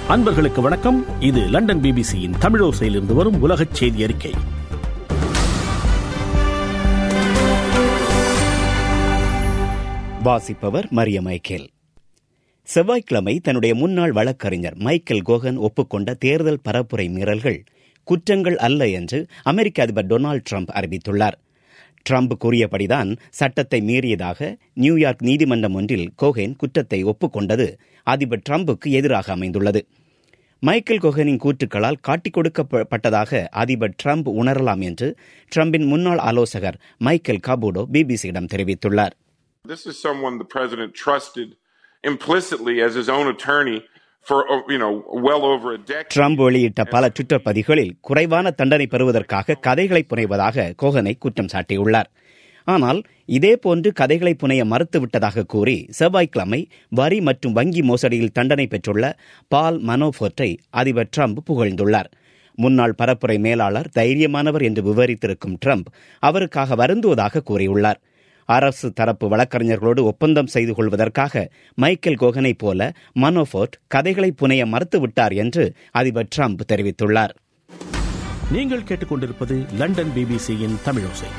அன்பர்களுக்கு வணக்கம் இது லண்டன் பிபிசியின் தமிழோசையிலிருந்து வரும் உலகச் செய்தி அறிக்கை வாசிப்பவர் மரிய மைக்கேல் செவ்வாய்க்கிழமை தன்னுடைய முன்னாள் வழக்கறிஞர் மைக்கேல் கோகன் ஒப்புக்கொண்ட தேர்தல் பரப்புரை மீறல்கள் குற்றங்கள் அல்ல என்று அமெரிக்க அதிபர் டொனால்டு ட்ரம்ப் அறிவித்துள்ளார் ட்ரம்ப் கூறியபடிதான் சட்டத்தை மீறியதாக நியூயார்க் நீதிமன்றம் ஒன்றில் கோகேன் குற்றத்தை ஒப்புக்கொண்டது அதிபர் ட்ரம்புக்கு எதிராக அமைந்துள்ளது மைக்கேல் கோகனின் கூற்றுக்களால் காட்டிக் கொடுக்கப்பட்டதாக அதிபர் ட்ரம்ப் உணரலாம் என்று ட்ரம்பின் முன்னாள் ஆலோசகர் மைக்கேல் காபூடோ பிபிசியிடம் தெரிவித்துள்ளார் This is someone the president trusted implicitly as his own attorney for, uh, you know, well over a decade. Trump வெளியிட்ட பல ட்விட்டர் பதிகளில் குறைவான தண்டனை பெறுவதற்காக கதைகளை புனைவதாக கோகனை குற்றம் சாட்டியுள்ளார் ஆனால் இதேபோன்று கதைகளை புனைய மறுத்துவிட்டதாக கூறி செவ்வாய்க்கிழமை வரி மற்றும் வங்கி மோசடியில் தண்டனை பெற்றுள்ள பால் மனோஃபோர்ட்டை அதிபர் ட்ரம்ப் புகழ்ந்துள்ளார் முன்னாள் பரப்புரை மேலாளர் தைரியமானவர் என்று விவரித்திருக்கும் ட்ரம்ப் அவருக்காக வருந்துவதாக கூறியுள்ளார் அரசு தரப்பு வழக்கறிஞர்களோடு ஒப்பந்தம் செய்து கொள்வதற்காக மைக்கேல் கோகனைப் போல மனோஃபோர்ட் கதைகளை புனைய மறுத்துவிட்டார் என்று அதிபர் ட்ரம்ப் தெரிவித்துள்ளார் நீங்கள் கேட்டுக்கொண்டிருப்பது லண்டன் பிபிசியின் தமிழோசை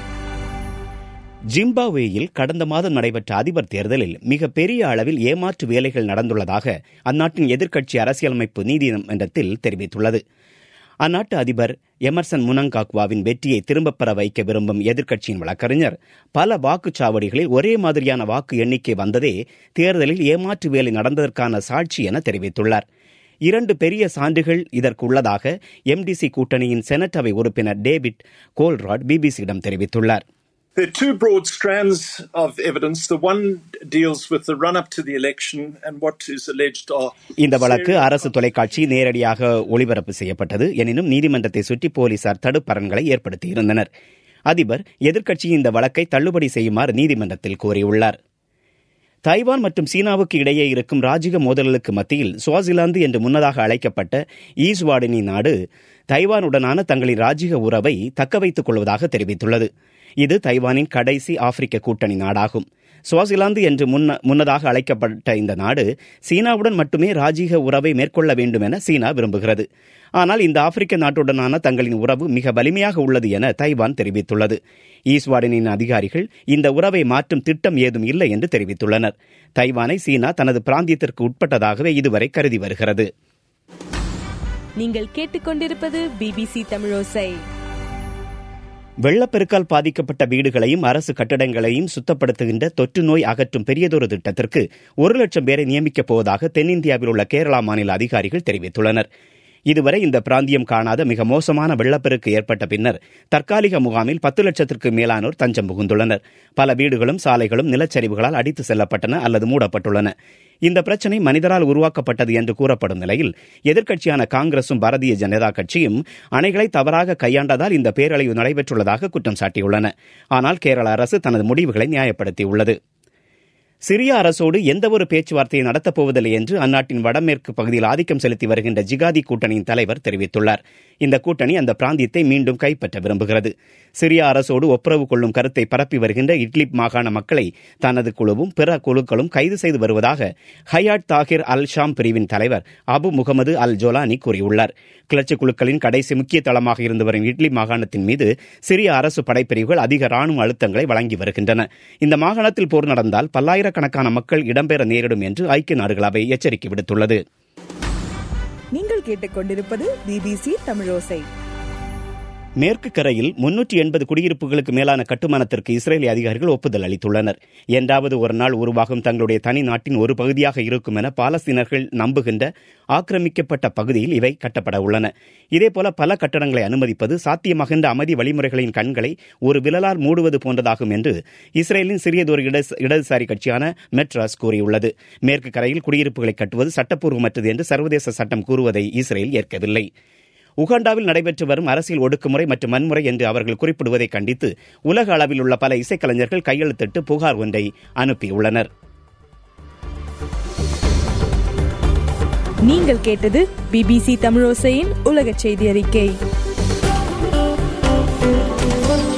ஜிம்பாப்வேயில் கடந்த மாதம் நடைபெற்ற அதிபர் தேர்தலில் மிக பெரிய அளவில் ஏமாற்று வேலைகள் நடந்துள்ளதாக அந்நாட்டின் எதிர்க்கட்சி அரசியலமைப்பு நீதிமன்றத்தில் தெரிவித்துள்ளது அந்நாட்டு அதிபர் எமர்சன் முனங்காக்வாவின் வெற்றியை திரும்பப் பெற வைக்க விரும்பும் எதிர்க்கட்சியின் வழக்கறிஞர் பல வாக்குச்சாவடிகளில் ஒரே மாதிரியான வாக்கு எண்ணிக்கை வந்ததே தேர்தலில் ஏமாற்று வேலை நடந்ததற்கான சாட்சி என தெரிவித்துள்ளார் இரண்டு பெரிய சான்றுகள் இதற்கு உள்ளதாக எம்டிசி கூட்டணியின் செனட் அவை உறுப்பினர் டேவிட் கோல்ராட் பிபிசியிடம் தெரிவித்துள்ளார் There are two broad strands of evidence. The one deals with the run up to the election and what is alleged are. இந்த வழக்கு அரசு தொலைக்காட்சி நேரடியாக ஒளிபரப்பு செய்யப்பட்டது எனினும் நீதிமன்றத்தை சுற்றி போலீசார் தடுப்பரன்களை ஏற்படுத்தியிருந்தனர் அதிபர் எதிர்க்கட்சியின் இந்த வழக்கை தள்ளுபடி செய்யுமாறு நீதிமன்றத்தில் கோரியுள்ளார் தைவான் மற்றும் சீனாவுக்கு இடையே இருக்கும் ராஜிக மோதல்களுக்கு மத்தியில் சுவாசிலாந்து என்று முன்னதாக அழைக்கப்பட்ட ஈஸ்வாடினி நாடு தைவானுடனான தங்களின் ராஜிக உறவை தக்க வைத்துக் கொள்வதாக தெரிவித்துள்ளது இது தைவானின் கடைசி ஆப்பிரிக்க கூட்டணி நாடாகும் சுவாசிலாந்து என்று முன்ன முன்னதாக அழைக்கப்பட்ட இந்த நாடு சீனாவுடன் மட்டுமே ராஜீக உறவை மேற்கொள்ள வேண்டும் என சீனா விரும்புகிறது ஆனால் இந்த ஆப்பிரிக்க நாட்டுடனான தங்களின் உறவு மிக வலிமையாக உள்ளது என தைவான் தெரிவித்துள்ளது ஈஸ்வாடனின் அதிகாரிகள் இந்த உறவை மாற்றும் திட்டம் ஏதும் இல்லை என்று தெரிவித்துள்ளனர் தைவானை சீனா தனது பிராந்தியத்திற்கு உட்பட்டதாகவே இதுவரை கருதி வருகிறது நீங்கள் கேட்டுக்கொண்டிருப்பது பிபிசி தமிழோசை வெள்ளப்பெருக்கால் பாதிக்கப்பட்ட வீடுகளையும் அரசு கட்டடங்களையும் சுத்தப்படுத்துகின்ற தொற்று நோய் அகற்றும் பெரியதொரு திட்டத்திற்கு ஒரு லட்சம் பேரை நியமிக்கப் போவதாக தென்னிந்தியாவில் உள்ள கேரளா மாநில அதிகாரிகள் தெரிவித்துள்ளனர் இதுவரை இந்த பிராந்தியம் காணாத மிக மோசமான வெள்ளப்பெருக்கு ஏற்பட்ட பின்னர் தற்காலிக முகாமில் பத்து லட்சத்திற்கு மேலானோர் தஞ்சம் புகுந்துள்ளனர் பல வீடுகளும் சாலைகளும் நிலச்சரிவுகளால் அடித்து செல்லப்பட்டன அல்லது மூடப்பட்டுள்ளன இந்த பிரச்சினை மனிதரால் உருவாக்கப்பட்டது என்று கூறப்படும் நிலையில் எதிர்க்கட்சியான காங்கிரசும் பாரதிய ஜனதா கட்சியும் அணைகளை தவறாக கையாண்டதால் இந்த பேரழிவு நடைபெற்றுள்ளதாக குற்றம் சாட்டியுள்ளன ஆனால் கேரள அரசு தனது முடிவுகளை நியாயப்படுத்தியுள்ளது சிரிய அரசோடு எந்தவொரு பேச்சுவார்த்தையை நடத்தப் போவதில்லை என்று அந்நாட்டின் வடமேற்கு பகுதியில் ஆதிக்கம் செலுத்தி வருகின்ற ஜிகாதி கூட்டணியின் தலைவர் தெரிவித்துள்ளார் இந்த கூட்டணி அந்த பிராந்தியத்தை மீண்டும் கைப்பற்ற விரும்புகிறது சிரியா அரசோடு ஒப்புரவு கொள்ளும் கருத்தை பரப்பி வருகின்ற இட்லிப் மாகாண மக்களை தனது குழுவும் பிற குழுக்களும் கைது செய்து வருவதாக ஹயாட் தாகிர் அல் ஷாம் பிரிவின் தலைவர் அபு முகமது அல் ஜோலானி கூறியுள்ளார் கிளர்ச்சி குழுக்களின் கடைசி முக்கிய தளமாக இருந்து வரும் இட்லி மாகாணத்தின் மீது சிரிய அரசு படைப்பிரிவுகள் அதிக ராணுவ அழுத்தங்களை வழங்கி வருகின்றன இந்த மாகாணத்தில் போர் நடந்தால் பல்லாயிரக்கணக்கான மக்கள் இடம்பெற நேரிடும் என்று ஐக்கிய நாடுகள் அவை எச்சரிக்கை விடுத்துள்ளது நீங்கள் கேட்டுக்கொண்டிருப்பது பிபிசி தமிழோசை மேற்கு கரையில் முன்னூற்றி எண்பது குடியிருப்புகளுக்கு மேலான கட்டுமானத்திற்கு இஸ்ரேலி அதிகாரிகள் ஒப்புதல் அளித்துள்ளனர் என்றாவது ஒரு நாள் உருவாகும் தங்களுடைய தனி நாட்டின் ஒரு பகுதியாக இருக்கும் என பாலஸ்தீனர்கள் நம்புகின்ற ஆக்கிரமிக்கப்பட்ட பகுதியில் இவை கட்டப்பட உள்ளன இதேபோல பல கட்டடங்களை அனுமதிப்பது சாத்தியமாகின்ற அமைதி வழிமுறைகளின் கண்களை ஒரு விரலால் மூடுவது போன்றதாகும் என்று இஸ்ரேலின் சிறியதொரு இடதுசாரி கட்சியான மெட்ராஸ் கூறியுள்ளது மேற்கு கரையில் குடியிருப்புகளை கட்டுவது சட்டப்பூர்வமற்றது என்று சர்வதேச சட்டம் கூறுவதை இஸ்ரேல் ஏற்கவில்லை உகாண்டாவில் நடைபெற்று வரும் அரசியல் ஒடுக்குமுறை மற்றும் வன்முறை என்று அவர்கள் குறிப்பிடுவதை கண்டித்து உலக அளவில் உள்ள பல இசைக்கலைஞர்கள் கையெழுத்திட்டு புகார் ஒன்றை அனுப்பியுள்ளனர் நீங்கள் கேட்டது பிபிசி தமிழோசையின் உலக செய்தி அறிக்கை